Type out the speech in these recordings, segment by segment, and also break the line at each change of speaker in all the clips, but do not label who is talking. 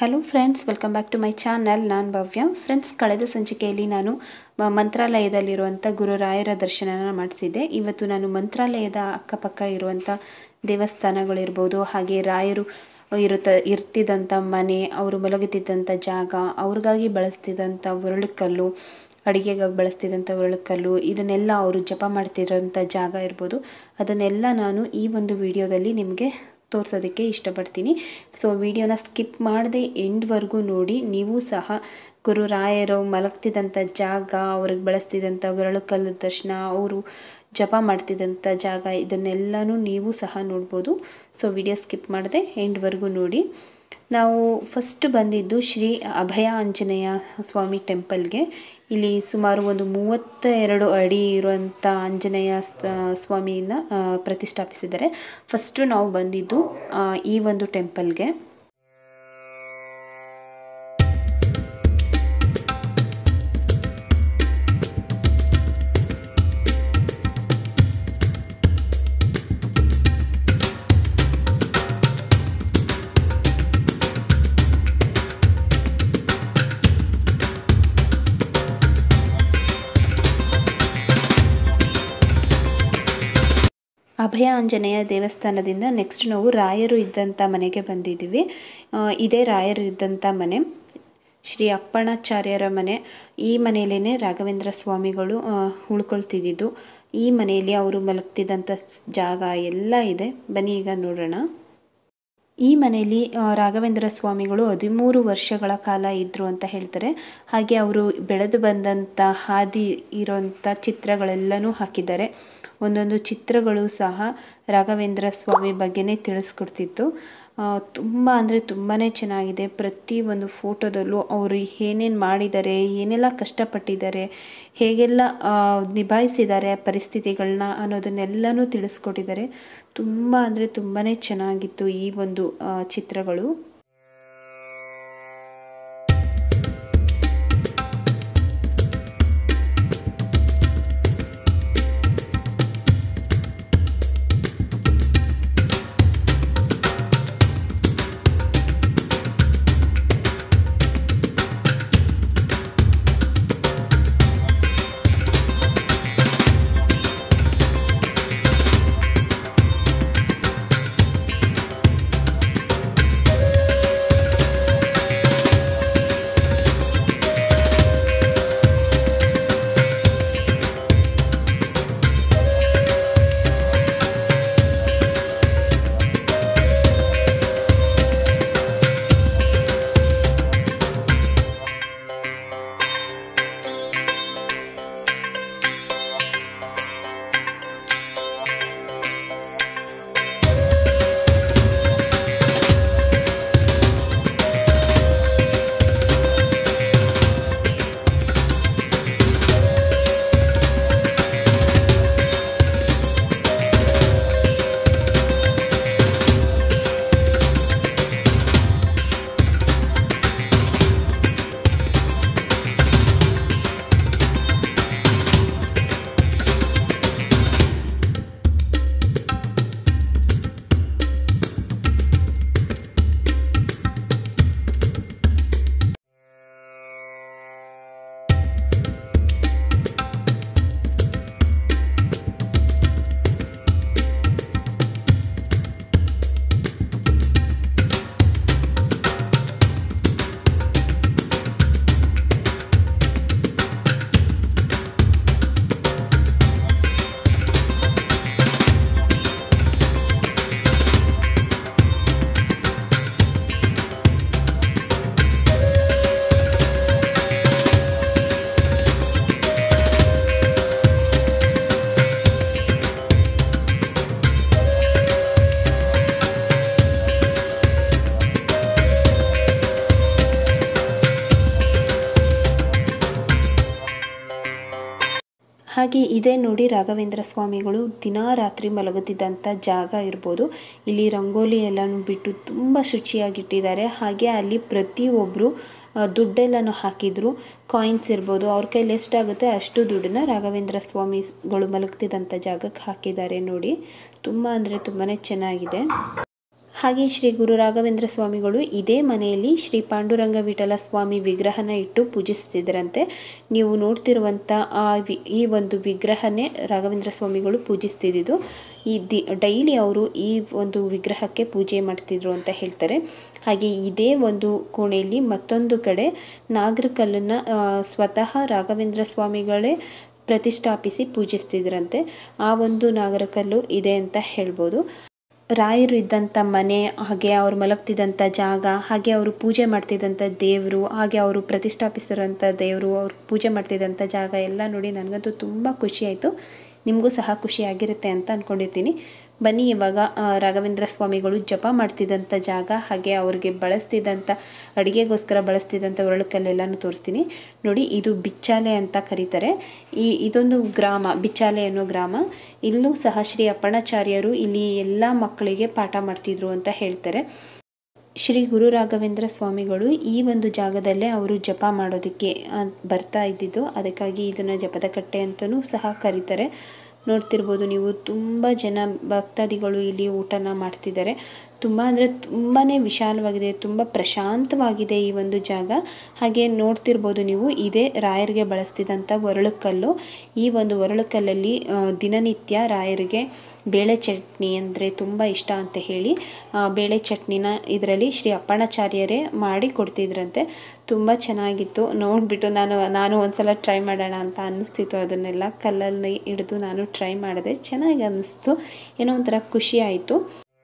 Hello friends welcome back to my channel ನಾನು Bhavya friends ಕಳೆದ ಸಂಚಿಕೆಯಲ್ಲಿ ನಾನು ಮ- ಮಂತ್ರಾಲಯದಲ್ಲಿರುವಂಥ ಗುರುರಾಯರ ದರ್ಶನನ ಮಾಡಿಸಿದ್ದೆ ಇವತ್ತು ನಾನು ಮಂತ್ರಾಲಯದ ಅಕ್ಕಪಕ್ಕ ಇರುವಂಥ ದೇವಸ್ಥಾನಗಳಿರ್ಬೋದು ಹಾಗೆ ರಾಯರು ಇರುತ್ತ ಇರ್ತಿದ್ದಂಥ ಮನೆ ಅವರು ಮಲಗುತ್ತಿದ್ದಂಥ ಜಾಗ ಅವ್ರಿಗಾಗಿ ಬಳಸ್ತಿದ್ದಂಥ ಉರುಳುಕಲ್ಲು ಅಡುಗೆಗಾಗಿ ಬಳಸ್ತಿದ್ದಂಥ ಉರುಳುಕಲ್ಲು ಇದನ್ನೆಲ್ಲ ಅವರು ಜಪ ಮಾಡ್ತಿರೋಂಥ ಜಾಗ ಇರ್ಬೋದು ಅದನ್ನೆಲ್ಲ ನಾನು ಈ ಒಂದು ವಿಡಿಯೋದಲ್ಲಿ ನಿಮಗೆ ತೋರಿಸೋದಕ್ಕೆ ಇಷ್ಟಪಡ್ತೀನಿ ಸೊ ವಿಡಿಯೋನ ಸ್ಕಿಪ್ ಮಾಡದೆ ಎಂಡ್ವರೆಗೂ ನೋಡಿ ನೀವು ಸಹ ಗುರುರಾಯರು ಮಲಗ್ತಿದ್ದಂಥ ಜಾಗ ಅವ್ರಿಗೆ ಬಳಸ್ತಿದ್ದಂಥ ಉರುಳುಕಲ್ಲು ದರ್ಶನ ಅವರು ಜಪ ಮಾಡ್ತಿದ್ದಂಥ ಜಾಗ ಇದನ್ನೆಲ್ಲನೂ ನೀವು ಸಹ ನೋಡ್ಬೋದು ಸೊ ವಿಡಿಯೋ ಸ್ಕಿಪ್ ಮಾಡದೆ ಎಂಡ್ವರೆಗೂ ನೋಡಿ ನಾವು ಫಸ್ಟ್ ಬಂದಿದ್ದು ಶ್ರೀ ಅಭಯ ಆಂಜನೇಯ ಸ್ವಾಮಿ ಟೆಂಪಲ್ಗೆ ಇಲ್ಲಿ ಸುಮಾರು ಒಂದು ಮೂವತ್ತ ಎರಡು ಅಡಿ ಇರುವಂಥ ಆಂಜನೇಯ ಸ- ಸ್ವಾಮಿನ ಆ, ಪ್ರತಿಷ್ಠಾಪಿಸಿದ್ದಾರೆ ಫಸ್ಟು ನಾವು ಬಂದಿದ್ದು ಆ, ಈ ಒಂದು ಟೆಂಪಲ್ಗೆ ಅಭಯ ಆಂಜನೇಯ ದೇವಸ್ಥಾನದಿಂದ ನೆಕ್ಸ್ಟ್ ನಾವು ರಾಯರು ಇದ್ದಂಥ ಮನೆಗೆ ಬಂದಿದ್ದೀವಿ ಆ, ಇದೇ ರಾಯರು ಇದ್ದಂಥ ಮನೆ ಶ್ರೀ ಅಪ್ಪಣಾಚಾರ್ಯರ ಮನೆ ಈ ಮನೆಯಲ್ಲೇ ರಾಘವೇಂದ್ರ ಸ್ವಾಮಿಗಳು ಆ, ಉಳ್ಕೊಳ್ತಿದ್ದಿದ್ದು ಈ ಮನೆಯಲ್ಲಿ ಅವರು ಮಲಗ್ತಿದ್ದಂಥ ಸ್- ಜಾಗ ಎಲ್ಲ ಇದೆ ಬನ್ನಿ ಈಗ ನೋಡೋಣ ಈ ಮನೆಯಲ್ಲಿ ಆ, ರಾಘವೇಂದ್ರ ಸ್ವಾಮಿಗಳು ಹದಿಮೂರು ವರ್ಷಗಳ ಕಾಲ ಇದ್ದರು ಅಂತ ಹೇಳ್ತಾರೆ ಹಾಗೆ ಅವರು ಬೆಳೆದು ಬಂದಂಥ ಹಾದಿ ಇರೋಂಥ ಚಿತ್ರಗಳೆಲ್ಲನೂ ಹಾಕಿದ್ದಾರೆ ಒಂದೊಂದು ಚಿತ್ರಗಳು ಸಹ ರಾಘವೇಂದ್ರ ಸ್ವಾಮಿ ಬಗ್ಗೆನೇ ತಿಳಿಸ್ಕೊಡ್ತಿತ್ತು ತುಂಬ ಅಂದರೆ ತುಂಬಾ ಚೆನ್ನಾಗಿದೆ ಪ್ರತಿ ಒಂದು ಫೋಟೋದಲ್ಲೂ ಅವರು ಏನೇನು ಮಾಡಿದ್ದಾರೆ ಏನೆಲ್ಲ ಕಷ್ಟಪಟ್ಟಿದ್ದಾರೆ ಹೇಗೆಲ್ಲ ಆ, ನಿಭಾಯಿಸಿದ್ದಾರೆ ಪರಿಸ್ಥಿತಿಗಳನ್ನ ಅನ್ನೋದನ್ನೆಲ್ಲನೂ ತಿಳಿಸ್ಕೊಟ್ಟಿದ್ದಾರೆ ತುಂಬ ಅಂದರೆ ತುಂಬಾ ಚೆನ್ನಾಗಿತ್ತು ಈ ಒಂದು ಆ, ಚಿತ್ರಗಳು ಹಾಗೆ ಇದೇ ನೋಡಿ ರಾಘವೇಂದ್ರ ಸ್ವಾಮಿಗಳು ದಿನಾ ರಾತ್ರಿ ಮಲಗುತ್ತಿದ್ದಂಥ ಜಾಗ ಇರ್ಬೋದು ಇಲ್ಲಿ ರಂಗೋಲಿ ಎಲ್ಲನೂ ಬಿಟ್ಟು ತುಂಬ ಶುಚಿಯಾಗಿಟ್ಟಿದ್ದಾರೆ ಹಾಗೆ ಅಲ್ಲಿ ಪ್ರತಿಯೊಬ್ಬರು ದುಡ್ಡೆಲ್ಲನೂ ಹಾಕಿದ್ರು ಕಾಯಿನ್ಸ್ ಇರ್ಬೋದು ಅವ್ರ ಕೈಲಿ ಎಷ್ಟಾಗುತ್ತೆ ಅಷ್ಟು ದುಡ್ಡನ್ನ ರಾಘವೇಂದ್ರ ಸ್ವಾಮಿಗಳು ಮಲಗ್ತಿದ್ದಂಥ ಜಾಗಕ್ಕೆ ಹಾಕಿದ್ದಾರೆ ನೋಡಿ ತುಂಬ ಅಂದರೆ ತುಂಬಾ ಚೆನ್ನಾಗಿದೆ ಹಾಗೆ ಶ್ರೀ ಗುರು ರಾಘವೇಂದ್ರ ಸ್ವಾಮಿಗಳು ಇದೇ ಮನೆಯಲ್ಲಿ ಶ್ರೀ ಪಾಂಡುರಂಗ ವಿಠಲ ಸ್ವಾಮಿ ವಿಗ್ರಹನ ಇಟ್ಟು ಪೂಜಿಸ್ತಿದ್ರಂತೆ ನೀವು ನೋಡ್ತಿರುವಂಥ ಆ ವಿ ಈ ಒಂದು ವಿಗ್ರಹನೇ ರಾಘವೇಂದ್ರ ಸ್ವಾಮಿಗಳು ಪೂಜಿಸ್ತಿದ್ದು ಈ ದಿ ಡೈಲಿ ಅವರು ಈ ಒಂದು ವಿಗ್ರಹಕ್ಕೆ ಪೂಜೆ ಮಾಡ್ತಿದ್ರು ಅಂತ ಹೇಳ್ತಾರೆ ಹಾಗೆ ಇದೇ ಒಂದು ಕೋಣೆಯಲ್ಲಿ ಮತ್ತೊಂದು ಕಡೆ ನಾಗರಕಲ್ಲನ್ನು ಸ್ವತಃ ರಾಘವೇಂದ್ರ ಸ್ವಾಮಿಗಳೇ ಪ್ರತಿಷ್ಠಾಪಿಸಿ ಪೂಜಿಸ್ತಿದ್ರಂತೆ ಆ ಒಂದು ನಾಗರಕಲ್ಲು ಇದೆ ಅಂತ ಹೇಳ್ಬೋದು ರಾಯರು ಇದ್ದಂಥ ಮನೆ ಹಾಗೆ ಅವ್ರು ಮಲಗ್ತಿದ್ದಂಥ ಜಾಗ ಹಾಗೆ ಅವರು ಪೂಜೆ ಮಾಡ್ತಿದ್ದಂಥ ದೇವರು ಹಾಗೆ ಅವರು ಪ್ರತಿಷ್ಠಾಪಿಸಿರೋಂಥ ದೇವರು ಅವ್ರು ಪೂಜೆ ಮಾಡ್ತಿದ್ದಂಥ ಜಾಗ ಎಲ್ಲ ನೋಡಿ ನನಗಂತೂ ತುಂಬ ಖುಷಿ ಆಯಿತು ನಿಮಗೂ ಸಹ ಖುಷಿಯಾಗಿರುತ್ತೆ ಅಂತ ಅಂದ್ಕೊಂಡಿರ್ತೀನಿ ಬನ್ನಿ ಇವಾಗ ರಾಘವೇಂದ್ರ ಸ್ವಾಮಿಗಳು ಜಪ ಮಾಡ್ತಿದ್ದಂಥ ಜಾಗ ಹಾಗೆ ಅವ್ರಿಗೆ ಬಳಸ್ತಿದ್ದಂಥ ಅಡುಗೆಗೋಸ್ಕರ ಬಳಸ್ತಿದ್ದಂಥ ಒರಳುಕಲ್ಲೆಲ್ಲನೂ ತೋರಿಸ್ತೀನಿ ನೋಡಿ ಇದು ಬಿಚ್ಚಾಲೆ ಅಂತ ಕರೀತಾರೆ ಈ ಇದೊಂದು ಗ್ರಾಮ ಬಿಚ್ಚಾಲೆ ಅನ್ನೋ ಗ್ರಾಮ ಇಲ್ಲೂ ಸಹ ಶ್ರೀ ಅಪ್ಪಣಾಚಾರ್ಯರು ಇಲ್ಲಿ ಎಲ್ಲ ಮಕ್ಕಳಿಗೆ ಪಾಠ ಮಾಡ್ತಿದ್ರು ಅಂತ ಹೇಳ್ತಾರೆ ಶ್ರೀ ಗುರು ರಾಘವೇಂದ್ರ ಸ್ವಾಮಿಗಳು ಈ ಒಂದು ಜಾಗದಲ್ಲೇ ಅವರು ಜಪ ಮಾಡೋದಕ್ಕೆ ಬರ್ತಾ ಇದ್ದಿದ್ದು ಅದಕ್ಕಾಗಿ ಇದನ್ನು ಜಪದ ಕಟ್ಟೆ ಅಂತಲೂ ಸಹ ಕರೀತಾರೆ ನೋಡ್ತಿರ್ಬೋದು ನೀವು ತುಂಬ ಜನ ಭಕ್ತಾದಿಗಳು ಇಲ್ಲಿ ಊಟನ ಮಾಡ್ತಿದ್ದಾರೆ ತುಂಬ ಅಂದರೆ ತುಂಬಾ ವಿಶಾಲವಾಗಿದೆ ತುಂಬ ಪ್ರಶಾಂತವಾಗಿದೆ ಈ ಒಂದು ಜಾಗ ಹಾಗೆ ನೋಡ್ತಿರ್ಬೋದು ನೀವು ಇದೇ ರಾಯರಿಗೆ ಬಳಸ್ತಿದ್ದಂಥ ಒರಳುಕಲ್ಲು ಈ ಒಂದು ಒರಳುಕಲ್ಲಲ್ಲಿ ದಿನನಿತ್ಯ ರಾಯರಿಗೆ ಬೇಳೆ ಚಟ್ನಿ ಅಂದರೆ ತುಂಬ ಇಷ್ಟ ಅಂತ ಹೇಳಿ ಬೇಳೆ ಚಟ್ನಿನ ಇದರಲ್ಲಿ ಶ್ರೀ ಅಪ್ಪಣಾಚಾರ್ಯರೇ ಮಾಡಿ ಕೊಡ್ತಿದ್ರಂತೆ ತುಂಬ ಚೆನ್ನಾಗಿತ್ತು ನೋಡಿಬಿಟ್ಟು ನಾನು ನಾನು ಒಂದ್ಸಲ ಟ್ರೈ ಮಾಡೋಣ ಅಂತ ಅನ್ನಿಸ್ತಿತ್ತು ಅದನ್ನೆಲ್ಲ ಕಲ್ಲಲ್ಲಿ ಹಿಡಿದು ನಾನು ಟ್ರೈ ಮಾಡಿದೆ ಚೆನ್ನಾಗಿ ಅನ್ನಿಸ್ತು ಏನೋ ಒಂಥರ ಖುಷಿ ಆಯಿತು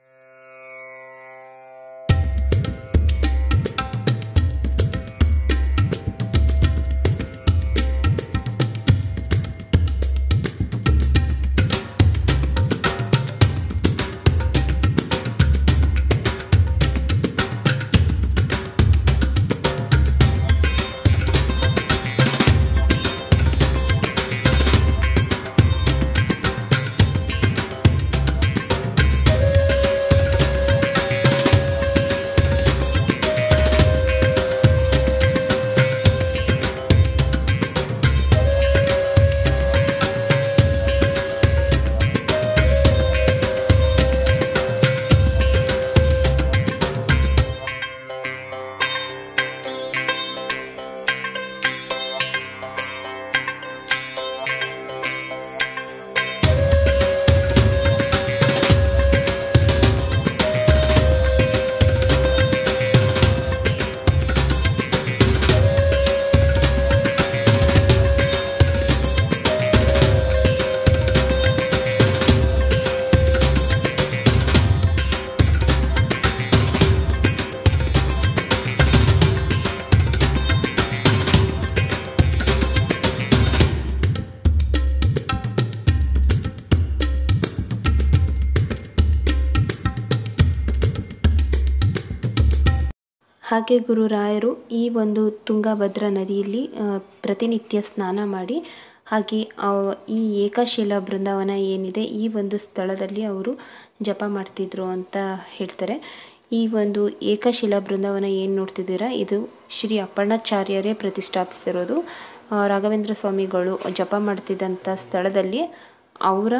ಹಾಗೆ ಗುರುರಾಯರು ಈ ಒಂದು ತುಂಗಭದ್ರಾ ನದಿಯಲ್ಲಿ ಪ್ರತಿನಿತ್ಯ ಸ್ನಾನ ಮಾಡಿ ಹಾಗೆ ಈ ಏಕಶಿಲಾ ಬೃಂದಾವನ ಏನಿದೆ ಈ ಒಂದು ಸ್ಥಳದಲ್ಲಿ ಅವರು ಜಪ ಮಾಡ್ತಿದ್ರು ಅಂತ ಹೇಳ್ತಾರೆ ಈ ಒಂದು ಏಕಶಿಲಾ ಬೃಂದಾವನ ಏನು ನೋಡ್ತಿದ್ದೀರಾ ಇದು ಶ್ರೀ ಅಪ್ಪಣ್ಣಾಚಾರ್ಯರೇ ಪ್ರತಿಷ್ಠಾಪಿಸಿರೋದು ರಾಘವೇಂದ್ರ ಸ್ವಾಮಿಗಳು ಜಪ ಮಾಡ್ತಿದ್ದಂಥ ಸ್ಥಳದಲ್ಲಿ ಅವರ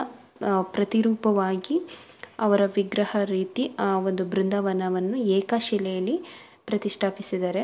ಪ್ರತಿರೂಪವಾಗಿ ಅವರ ವಿಗ್ರಹ ರೀತಿ ಆ ಒಂದು ಬೃಂದಾವನವನ್ನು ಏಕಶಿಲೆಯಲ್ಲಿ ಪ್ರತಿಷ್ಠಾಪಿಸಿದ್ದಾರೆ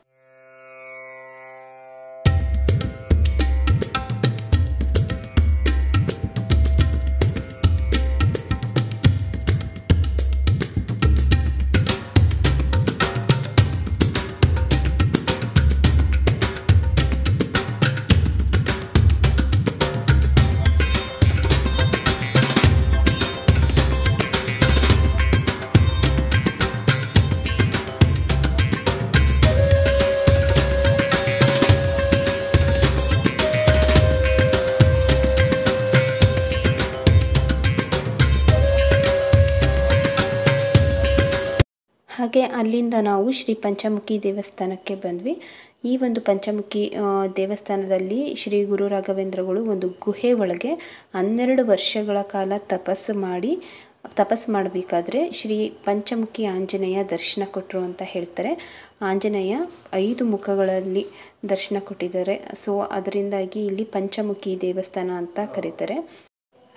ಹಾಗೆ ಅಲ್ಲಿಂದ ನಾವು ಶ್ರೀ ಪಂಚಮುಖಿ ದೇವಸ್ಥಾನಕ್ಕೆ ಬಂದ್ವಿ ಈ ಒಂದು ಪಂಚಮುಖಿ ದೇವಸ್ಥಾನದಲ್ಲಿ ಶ್ರೀ ಗುರು ರಾಘವೇಂದ್ರಗಳು ಒಂದು ಗುಹೆ ಒಳಗೆ ಹನ್ನೆರಡು ವರ್ಷಗಳ ಕಾಲ ತಪಸ್ಸು ಮಾಡಿ ತಪಸ್ಸು ಮಾಡಬೇಕಾದ್ರೆ ಶ್ರೀ ಪಂಚಮುಖಿ ಆಂಜನೇಯ ದರ್ಶನ ಕೊಟ್ಟರು ಅಂತ ಹೇಳ್ತಾರೆ ಆಂಜನೇಯ ಐದು ಮುಖಗಳಲ್ಲಿ ದರ್ಶನ ಕೊಟ್ಟಿದ್ದಾರೆ ಸೊ ಅದರಿಂದಾಗಿ ಇಲ್ಲಿ ಪಂಚಮುಖಿ ದೇವಸ್ಥಾನ ಅಂತ ಕರೀತಾರೆ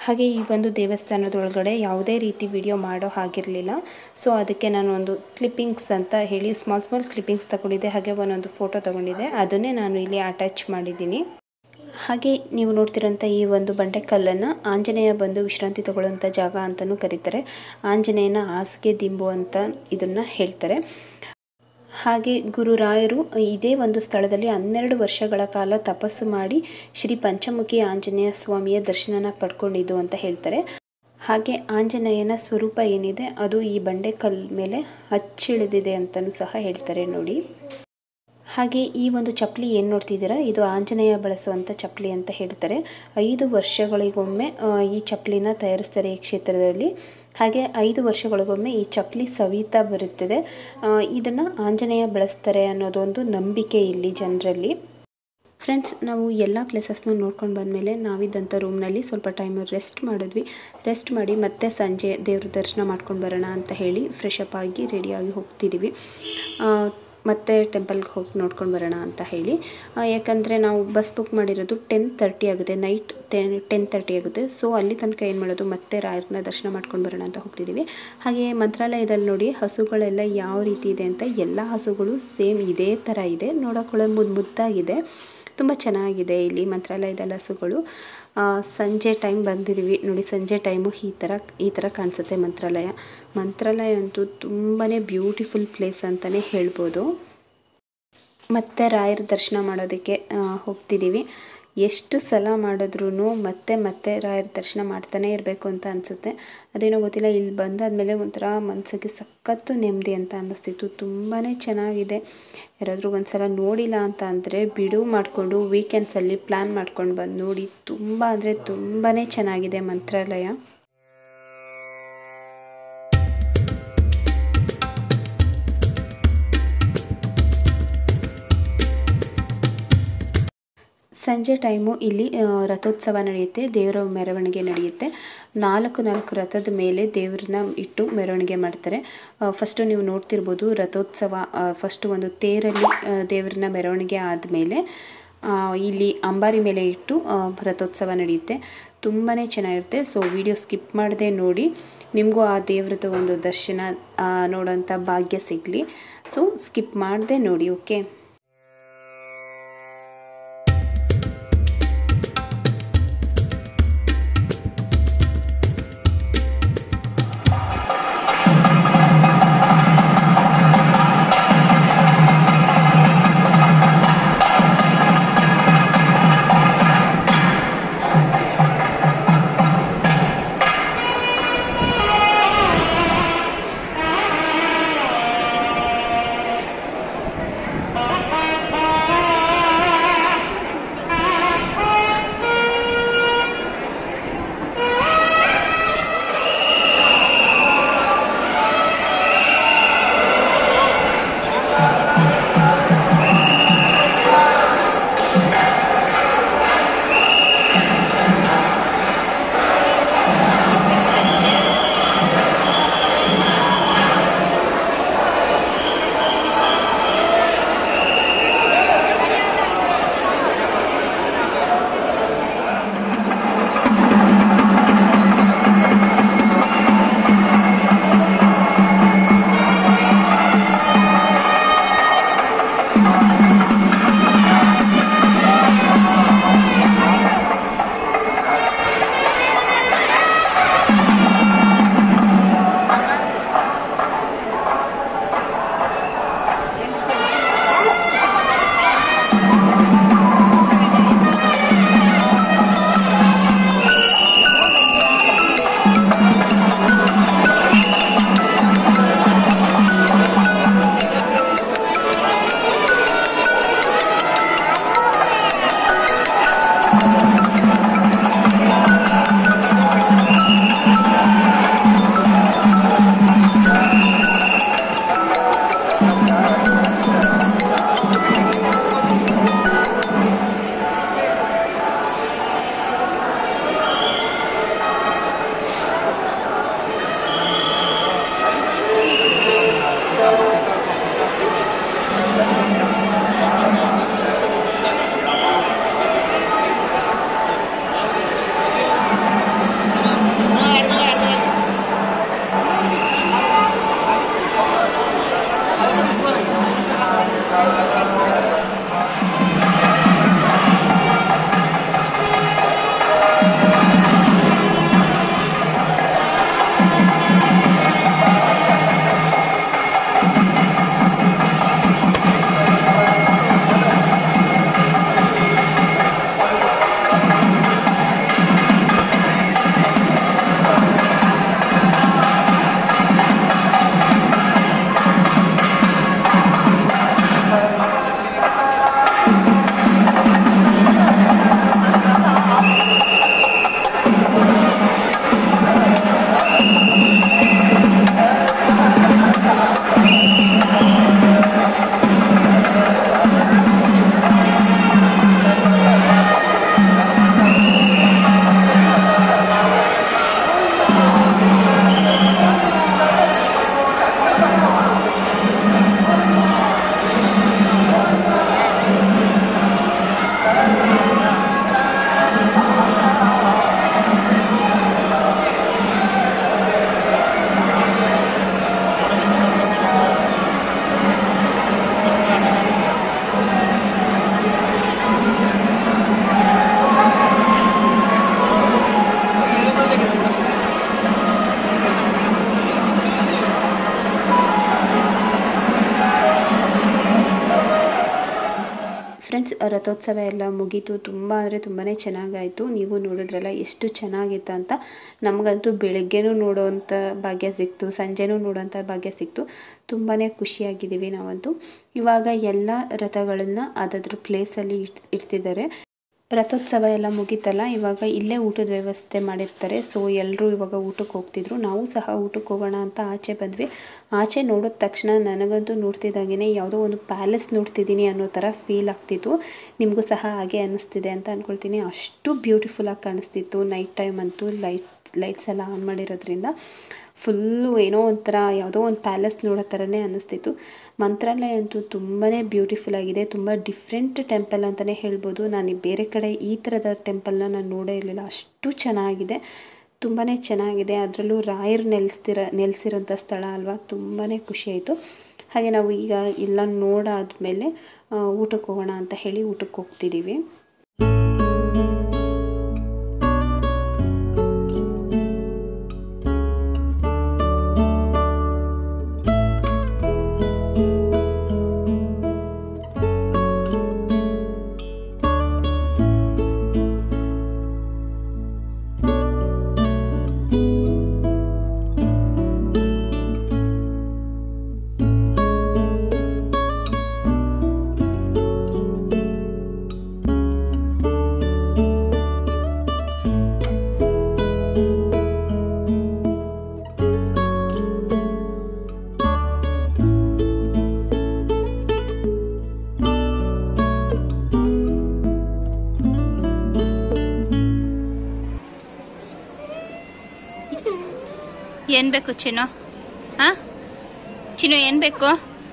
ಹಾಗೆ ಈ ಒಂದು ದೇವಸ್ಥಾನದೊಳಗಡೆ ಯಾವುದೇ ರೀತಿ ವಿಡಿಯೋ ಮಾಡೋ ಹಾಗಿರಲಿಲ್ಲ ಸೊ ಅದಕ್ಕೆ ನಾನು ಒಂದು ಕ್ಲಿಪ್ಪಿಂಗ್ಸ್ ಅಂತ ಹೇಳಿ ಸ್ಮಾಲ್ ಸ್ಮಾಲ್ ಕ್ಲಿಪ್ಪಿಂಗ್ಸ್ ತಗೊಂಡಿದ್ದೆ ಹಾಗೆ ಒಂದೊಂದು ಫೋಟೋ ತಗೊಂಡಿದ್ದೆ ಅದನ್ನೇ ನಾನು ಇಲ್ಲಿ ಅಟ್ಯಾಚ್ ಮಾಡಿದ್ದೀನಿ ಹಾಗೆ ನೀವು ನೋಡ್ತಿರೋಂಥ ಈ ಒಂದು ಬಂಡೆಕಲ್ಲನ್ನು ಆಂಜನೇಯ ಬಂದು ವಿಶ್ರಾಂತಿ ತಗೊಳ್ಳುವಂಥ ಜಾಗ ಅಂತಲೂ ಕರೀತಾರೆ ಆಂಜನೇಯನ ಹಾಸಿಗೆ ದಿಂಬು ಅಂತ ಇದನ್ನು ಹೇಳ್ತಾರೆ ಹಾಗೆ ಗುರುರಾಯರು ಇದೇ ಒಂದು ಸ್ಥಳದಲ್ಲಿ ಹನ್ನೆರಡು ವರ್ಷಗಳ ಕಾಲ ತಪಸ್ಸು ಮಾಡಿ ಶ್ರೀ ಪಂಚಮುಖಿ ಆಂಜನೇಯ ಸ್ವಾಮಿಯ ದರ್ಶನನ ಪಡ್ಕೊಂಡಿದ್ದು ಅಂತ ಹೇಳ್ತಾರೆ ಹಾಗೆ ಆಂಜನೇಯನ ಸ್ವರೂಪ ಏನಿದೆ ಅದು ಈ ಬಂಡೆಕಲ್ ಮೇಲೆ ಹಚ್ಚಿಳಿದಿದೆ ಅಂತಲೂ ಸಹ ಹೇಳ್ತಾರೆ ನೋಡಿ ಹಾಗೆ ಈ ಒಂದು ಚಪ್ಪಲಿ ಏನು ನೋಡ್ತಿದ್ದೀರಾ ಇದು ಆಂಜನೇಯ ಬಳಸುವಂಥ ಚಪ್ಪಲಿ ಅಂತ ಹೇಳ್ತಾರೆ ಐದು ವರ್ಷಗಳಿಗೊಮ್ಮೆ ಈ ಚಪ್ಪಲಿನ ತಯಾರಿಸ್ತಾರೆ ಈ ಕ್ಷೇತ್ರದಲ್ಲಿ ಹಾಗೆ ಐದು ವರ್ಷಗಳಿಗೊಮ್ಮೆ ಈ ಚಪ್ಪಲಿ ಸವಿತಾ ಬರುತ್ತದೆ ಇದನ್ನು ಆಂಜನೇಯ ಬಳಸ್ತಾರೆ ಅನ್ನೋದೊಂದು ನಂಬಿಕೆ ಇಲ್ಲಿ ಜನರಲ್ಲಿ ಫ್ರೆಂಡ್ಸ್ ನಾವು ಎಲ್ಲ ಪ್ಲೇಸಸ್ನೂ ನೋಡ್ಕೊಂಡು ಬಂದಮೇಲೆ ನಾವಿದ್ದಂಥ ರೂಮ್ನಲ್ಲಿ ಸ್ವಲ್ಪ ಟೈಮ್ ರೆಸ್ಟ್ ಮಾಡಿದ್ವಿ ರೆಸ್ಟ್ ಮಾಡಿ ಮತ್ತೆ ಸಂಜೆ ದೇವ್ರ ದರ್ಶನ ಮಾಡ್ಕೊಂಡು ಬರೋಣ ಅಂತ ಹೇಳಿ ಫ್ರೆಶ್ ಅಪ್ ಆಗಿ ರೆಡಿಯಾಗಿ ಹೋಗ್ತಿದ್ದೀವಿ ಮತ್ತೆ ಟೆಂಪಲ್ಗೆ ಹೋಗಿ ನೋಡ್ಕೊಂಡು ಬರೋಣ ಅಂತ ಹೇಳಿ ಯಾಕಂದರೆ ನಾವು ಬಸ್ ಬುಕ್ ಮಾಡಿರೋದು ಟೆನ್ ತರ್ಟಿ ಆಗುತ್ತೆ ನೈಟ್ ಟೆನ್ ಟೆನ್ ತರ್ಟಿ ಆಗುತ್ತೆ ಸೊ ಅಲ್ಲಿ ತನಕ ಏನು ಮಾಡೋದು ಮತ್ತೆ ರಾಯರನ್ನ ದರ್ಶನ ಮಾಡ್ಕೊಂಡು ಬರೋಣ ಅಂತ ಹೋಗ್ತಿದ್ದೀವಿ ಹಾಗೆ ಮಂತ್ರಾಲಯದಲ್ಲಿ ನೋಡಿ ಹಸುಗಳೆಲ್ಲ ಯಾವ ರೀತಿ ಇದೆ ಅಂತ ಎಲ್ಲ ಹಸುಗಳು ಸೇಮ್ ಇದೇ ಥರ ಇದೆ ನೋಡೋಕೊಳ್ಳೋ ಮುದ್ದು ಮುದ್ದಾಗಿದೆ ತುಂಬ ಚೆನ್ನಾಗಿದೆ ಇಲ್ಲಿ ಮಂತ್ರಾಲಯದಲ್ಲಿ ಹಸುಗಳು ಸಂಜೆ ಟೈಮ್ ಬಂದಿದ್ದೀವಿ ನೋಡಿ ಸಂಜೆ ಟೈಮು ಈ ಥರ ಈ ಥರ ಕಾಣಿಸುತ್ತೆ ಮಂತ್ರಾಲಯ ಮಂತ್ರಾಲಯ ಅಂತೂ ತುಂಬಾ ಬ್ಯೂಟಿಫುಲ್ ಪ್ಲೇಸ್ ಅಂತಲೇ ಹೇಳ್ಬೋದು ಮತ್ತೆ ರಾಯರ ದರ್ಶನ ಮಾಡೋದಕ್ಕೆ ಹೋಗ್ತಿದ್ದೀವಿ ಎಷ್ಟು ಸಲ ಮಾಡಿದ್ರೂ ಮತ್ತೆ ಮತ್ತೆ ರಾಯರ ದರ್ಶನ ಮಾಡ್ತಾನೆ ಇರಬೇಕು ಅಂತ ಅನಿಸುತ್ತೆ ಅದೇನೋ ಗೊತ್ತಿಲ್ಲ ಇಲ್ಲಿ ಬಂದಾದಮೇಲೆ ಒಂಥರ ಮನಸ್ಸಿಗೆ ಸಖತ್ತು ನೆಮ್ಮದಿ ಅಂತ ಅನ್ನಿಸ್ತಿತ್ತು ತುಂಬಾ ಚೆನ್ನಾಗಿದೆ ಯಾರಾದರೂ ಒಂದು ಸಲ ನೋಡಿಲ್ಲ ಅಂತ ಅಂದರೆ ಬಿಡುವು ಮಾಡಿಕೊಂಡು ವೀಕೆಂಡ್ಸಲ್ಲಿ ಪ್ಲ್ಯಾನ್ ಮಾಡ್ಕೊಂಡು ಬಂದು ನೋಡಿ ತುಂಬ ಅಂದರೆ ತುಂಬಾ ಚೆನ್ನಾಗಿದೆ ಮಂತ್ರಾಲಯ ಸಂಜೆ ಟೈಮು ಇಲ್ಲಿ ರಥೋತ್ಸವ ನಡೆಯುತ್ತೆ ದೇವರ ಮೆರವಣಿಗೆ ನಡೆಯುತ್ತೆ ನಾಲ್ಕು ನಾಲ್ಕು ರಥದ ಮೇಲೆ ದೇವ್ರನ್ನ ಇಟ್ಟು ಮೆರವಣಿಗೆ ಮಾಡ್ತಾರೆ ಫಸ್ಟು ನೀವು ನೋಡ್ತಿರ್ಬೋದು ರಥೋತ್ಸವ ಫಸ್ಟು ಒಂದು ತೇರಲ್ಲಿ ದೇವ್ರನ್ನ ಮೆರವಣಿಗೆ ಆದಮೇಲೆ ಇಲ್ಲಿ ಅಂಬಾರಿ ಮೇಲೆ ಇಟ್ಟು ರಥೋತ್ಸವ ನಡೆಯುತ್ತೆ ತುಂಬಾ ಚೆನ್ನಾಗಿರುತ್ತೆ ಸೊ ವಿಡಿಯೋ ಸ್ಕಿಪ್ ಮಾಡದೆ ನೋಡಿ ನಿಮಗೂ ಆ ದೇವ್ರದ್ದು ಒಂದು ದರ್ಶನ ನೋಡೋಂಥ ಭಾಗ್ಯ ಸಿಗಲಿ ಸೊ ಸ್ಕಿಪ್ ಮಾಡದೆ ನೋಡಿ ಓಕೆ ರಥೋತ್ಸವ ಎಲ್ಲ ಮುಗೀತು ತುಂಬ ಅಂದರೆ ತುಂಬಾ ಚೆನ್ನಾಗಾಯಿತು ನೀವು ನೋಡಿದ್ರಲ್ಲ ಎಷ್ಟು ಚೆನ್ನಾಗಿತ್ತು ಅಂತ ನಮಗಂತೂ ಬೆಳಗ್ಗೆನೂ ನೋಡೋವಂಥ ಭಾಗ್ಯ ಸಿಕ್ತು ಸಂಜೆನೂ ನೋಡೋವಂಥ ಭಾಗ್ಯ ಸಿಕ್ತು ತುಂಬಾ ಖುಷಿಯಾಗಿದ್ದೀವಿ ನಾವಂತೂ ಇವಾಗ ಎಲ್ಲ ರಥಗಳನ್ನು ಅದಾದ್ರ ಪ್ಲೇಸಲ್ಲಿ ಇಟ್ ಇಡ್ತಿದ್ದಾರೆ ರಥೋತ್ಸವ ಎಲ್ಲ ಮುಗೀತಲ್ಲ ಇವಾಗ ಇಲ್ಲೇ ಊಟದ ವ್ಯವಸ್ಥೆ ಮಾಡಿರ್ತಾರೆ ಸೊ ಎಲ್ಲರೂ ಇವಾಗ ಊಟಕ್ಕೆ ಹೋಗ್ತಿದ್ರು ನಾವು ಸಹ ಊಟಕ್ಕೆ ಹೋಗೋಣ ಅಂತ ಆಚೆ ಬಂದ್ವಿ ಆಚೆ ನೋಡಿದ ತಕ್ಷಣ ನನಗಂತೂ ನೋಡ್ತಿದ್ದಾಗೇ ಯಾವುದೋ ಒಂದು ಪ್ಯಾಲೇಸ್ ನೋಡ್ತಿದ್ದೀನಿ ಅನ್ನೋ ಥರ ಫೀಲ್ ಆಗ್ತಿತ್ತು ನಿಮಗೂ ಸಹ ಹಾಗೆ ಅನ್ನಿಸ್ತಿದೆ ಅಂತ ಅಂದ್ಕೊಳ್ತೀನಿ ಅಷ್ಟು ಬ್ಯೂಟಿಫುಲ್ಲಾಗಿ ಕಾಣಿಸ್ತಿತ್ತು ನೈಟ್ ಟೈಮ್ ಅಂತೂ ಲೈಟ್ ಲೈಟ್ಸ್ ಎಲ್ಲ ಆನ್ ಮಾಡಿರೋದ್ರಿಂದ ಫುಲ್ಲು ಏನೋ ಒಂಥರ ಯಾವುದೋ ಒಂದು ಪ್ಯಾಲೇಸ್ ನೋಡೋ ಥರನೇ ಅನ್ನಿಸ್ತಿತ್ತು ಮಂತ್ರಾಲಯ ಅಂತೂ ತುಂಬಾ ಬ್ಯೂಟಿಫುಲ್ ಆಗಿದೆ ತುಂಬ ಡಿಫ್ರೆಂಟ್ ಟೆಂಪಲ್ ಅಂತಲೇ ಹೇಳ್ಬೋದು ನಾನು ಬೇರೆ ಕಡೆ ಈ ಥರದ ಟೆಂಪಲ್ನ ನಾನು ನೋಡೇ ಇರಲಿಲ್ಲ ಅಷ್ಟು ಚೆನ್ನಾಗಿದೆ ತುಂಬಾ ಚೆನ್ನಾಗಿದೆ ಅದರಲ್ಲೂ ರಾಯರು ನೆಲೆಸ್ತಿರ ನೆಲೆಸಿರೋಂಥ ಸ್ಥಳ ಅಲ್ವಾ ತುಂಬಾ ಖುಷಿಯಾಯಿತು ಹಾಗೆ ನಾವು ಈಗ ಎಲ್ಲ ನೋಡಾದ್ಮೇಲೆ ಊಟಕ್ಕೆ ಹೋಗೋಣ ಅಂತ ಹೇಳಿ ಊಟಕ್ಕೆ ಹೋಗ್ತಿದ್ದೀವಿ
ಏನ್ ಬೇಕು ಚಿನ್ನು ಹಾ ಚಿನ್ನು ಏನ್ ಬೇಕು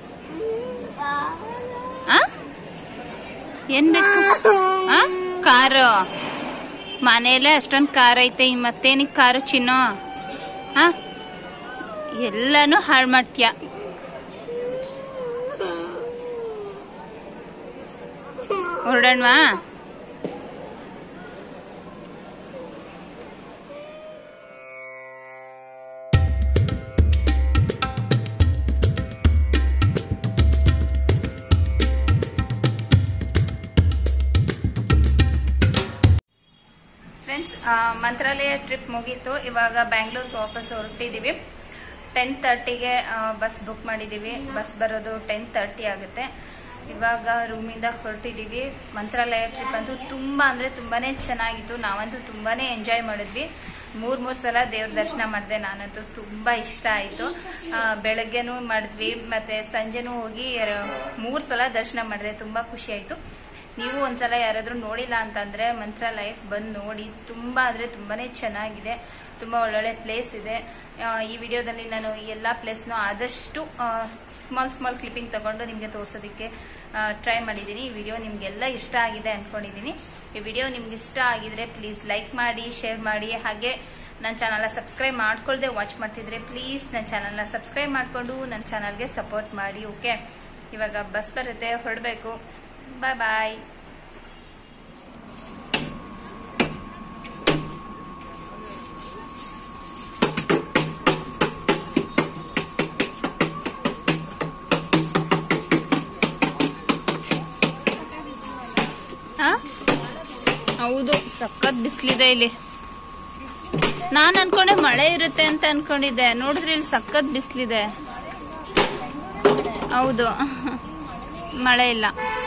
ಆ? ಏನ್ ಬೇಕು ಆ? ಕಾರು ಮನೆಯಲ್ಲೇ ಅಷ್ಟೊಂದು ಕಾರ್ ಐತೆ ಇನ್ ಮತ್ತೇನಿಕ್ ಕಾರು ಚಿನ್ನು ಹಾ ಎಲ್ಲಾನು ಹಾಳು ಮಾಡ್ತೀಯ ಹೊರಡೋಣವಾ ಫ್ರೆಂಡ್ಸ್ ಮಂತ್ರಾಲಯ ಟ್ರಿಪ್ ಮುಗೀತು ಇವಾಗ ಬ್ಯಾಂಗ್ಳೂರ್ಗೆ ವಾಪಸ್ ಹೊರಟಿದೀವಿ ಟೆನ್ ತರ್ಟಿಗೆ ಬಸ್ ಬುಕ್ ಮಾಡಿದೀವಿ ಬಸ್ ಬರೋದು ಟೆನ್ ತರ್ಟಿ ಆಗುತ್ತೆ ಇವಾಗ ರೂಮಿಂದ ಹೊರಟಿದೀವಿ ಮಂತ್ರಾಲಯ ಟ್ರಿಪ್ ಅಂತೂ ತುಂಬಾ ಅಂದ್ರೆ ತುಂಬಾನೇ ಚೆನ್ನಾಗಿತ್ತು ನಾವಂತೂ ತುಂಬಾನೇ ಎಂಜಾಯ್ ಮಾಡಿದ್ವಿ ಮೂರ್ ಮೂರ್ ಸಲ ದೇವ್ರ ದರ್ಶನ ಮಾಡಿದೆ ನಾನಂತೂ ತುಂಬಾ ಇಷ್ಟ ಆಯ್ತು ಆ, ಬೆಳಗ್ಗೆನೂ ಮಾಡಿದ್ವಿ ಮತ್ತೆ ಸಂಜೆನೂ ಹೋಗಿ ಎರ- ಮೂರ್ ಸಲ ದರ್ಶನ ಮಾಡಿದೆ ತುಂಬಾ ಖುಷಿ ಆಯ್ತು ನೀವು ಒಂದ್ಸಲ ಯಾರಾದ್ರೂ ನೋಡಿಲ್ಲ ಅಂತಂದ್ರೆ ಮಂತ್ರಾಲಯಕ್ಕೆ ಬಂದು ನೋಡಿ ತುಂಬಾ ಅಂದ್ರೆ ತುಂಬಾನೇ ಚೆನ್ನಾಗಿದೆ ತುಂಬಾ ಒಳ್ಳೊಳ್ಳೆ ಪ್ಲೇಸ್ ಇದೆ ಆ, ಈ ವಿಡಿಯೋದಲ್ಲಿ ನಾನು ಎಲ್ಲ ಪ್ಲೇಸ್ನು ಆದಷ್ಟು ಸ್ಮಾಲ್ ಸ್ಮಾಲ್ ಕ್ಲಿಪ್ಪಿಂಗ್ ತಗೊಂಡು ನಿಮಗೆ ತೋರ್ಸೋದಕ್ಕೆ ಟ್ರೈ ಮಾಡಿದ್ದೀನಿ ಈ ವಿಡಿಯೋ ನಿಮಗೆಲ್ಲ ಇಷ್ಟ ಆಗಿದೆ ಅನ್ಕೊಂಡಿದ್ದೀನಿ ಈ ವಿಡಿಯೋ ನಿಮ್ಗೆ ಇಷ್ಟ ಆಗಿದ್ರೆ ಪ್ಲೀಸ್ ಲೈಕ್ ಮಾಡಿ ಶೇರ್ ಮಾಡಿ ಹಾಗೆ ನನ್ನ ಚಾನಲ್ನ ಸಬ್ಸ್ಕ್ರೈಬ್ ಮಾಡ್ಕೊಳ್ದೆ ವಾಚ್ ಮಾಡ್ತಿದ್ರೆ ಪ್ಲೀಸ್ ನನ್ನ ಚಾನಲ್ನ ಸಬ್ಸ್ಕ್ರೈಬ್ ಮಾಡಿಕೊಂಡು ನನ್ನ ಚಾನಲ್ಗೆ ಸಪೋರ್ಟ್ ಮಾಡಿ ಓಕೆ ಇವಾಗ ಬಸ್ ಬರುತ್ತೆ ಹೊರಡಬೇಕು ಬಾಯ್ ಬಾಯ್ ಹೌದು ಸಖತ್ ಬಿಸಿಲಿದೆ ಇಲ್ಲಿ ನಾನ್ ಅನ್ಕೊಂಡೆ ಮಳೆ ಇರುತ್ತೆ ಅಂತ ಅನ್ಕೊಂಡಿದ್ದೆ ನೋಡಿದ್ರೆ ಇಲ್ಲಿ ಸಖತ್ ಬಿಸಿಲಿದೆ ಹೌದು ಮಳೆ ಇಲ್ಲ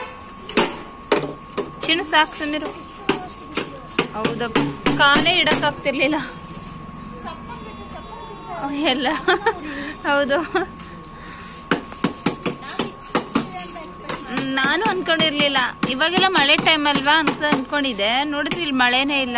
ಚಿಣ್ಣು ಸಾಕು ಸುಮಿರು ಹೌದಪ್ಪ ಕಾಲೇ ಇಡಕ್ ಆಗ್ತಿರ್ಲಿಲ್ಲ ಎಲ್ಲ ಹೌದು ಹ್ಮ್, ನಾನು ಅನ್ಕೊಂಡಿರ್ಲಿಲ್ಲ ಇವಾಗೆಲ್ಲ ಮಳೆ ಟೈಮ್ ಅಲ್ವಾ ಅಂತ ಅನ್ಕೊಂಡಿದ್ದೆ ನೋಡಿದ್ರೆ ಇಲ್ಲಿ ಮಳೆನೇ ಇಲ್ಲ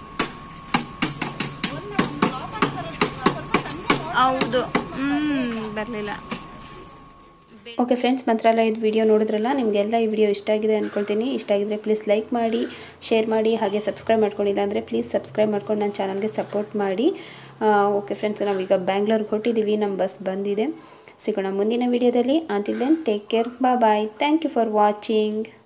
ಹೌದು ಹ್ಮ್ ಬರ್ಲಿಲ್ಲ
ಓಕೆ ಫ್ರೆಂಡ್ಸ್ ಮಂತ್ರಾಲಯದ ವಿಡಿಯೋ ನೋಡಿದ್ರಲ್ಲ ನಿಮಗೆಲ್ಲ ಈ ವಿಡಿಯೋ ಇಷ್ಟ ಆಗಿದೆ ಅಂದ್ಕೊಳ್ತೀನಿ ಇಷ್ಟ ಆಗಿದ್ರೆ ಪ್ಲೀಸ್ ಲೈಕ್ ಮಾಡಿ ಶೇರ್ ಮಾಡಿ ಹಾಗೆ ಸಬ್ಸ್ಕ್ರೈಬ್ ಮಾಡ್ಕೊಂಡಿಲ್ಲ ಅಂದರೆ ಪ್ಲೀಸ್ ಸಬ್ಸ್ಕ್ರೈಬ್ ಮಾಡ್ಕೊಂಡು ನನ್ನ ಚಾನಲ್ಗೆ ಸಪೋರ್ಟ್ ಮಾಡಿ ಓಕೆ ಫ್ರೆಂಡ್ಸ್ ನಾವೀಗ ಬ್ಯಾಂಗ್ಳೂರ್ಗೆ ಹೊಟ್ಟಿದ್ದೀವಿ ನಮ್ಮ ಬಸ್ ಬಂದಿದೆ ಸಿಗೋಣ ಮುಂದಿನ ವಿಡಿಯೋದಲ್ಲಿ ಆಂಟಿಲ್ ದೆನ್ ಟೇಕ್ ಕೇರ್ ಬಾ bye thank you for watching